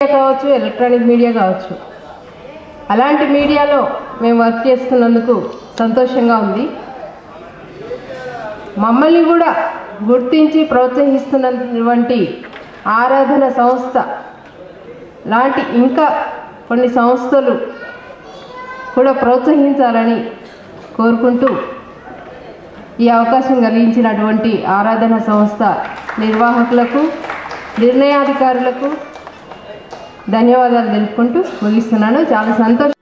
కావచ్చు electronic media కావచ్చు అలాంటి మీడియాలో మేము వర్క్ చేస్తున్నందుకు సంతోషంగా ఉంది మమ్మల్ని కూడా గుర్తించి ప్రోత్సహిస్తున్నటువంటి ఆరాధన సంస్థ లాంటి ఇంకా కొన్ని సంస్థలు కూడా ప్రోత్సహించాలని కోరుకుంటూ ఈ అవకాశం కలిగించినటువంటి ఆరాధన సంస్థ నిర్వాహకులకు నిర్ణయాధికారులకు ధన్యవాదాలు తెలుపుకుంటూ ముగిస్తున్నాను చాలా సంతోషం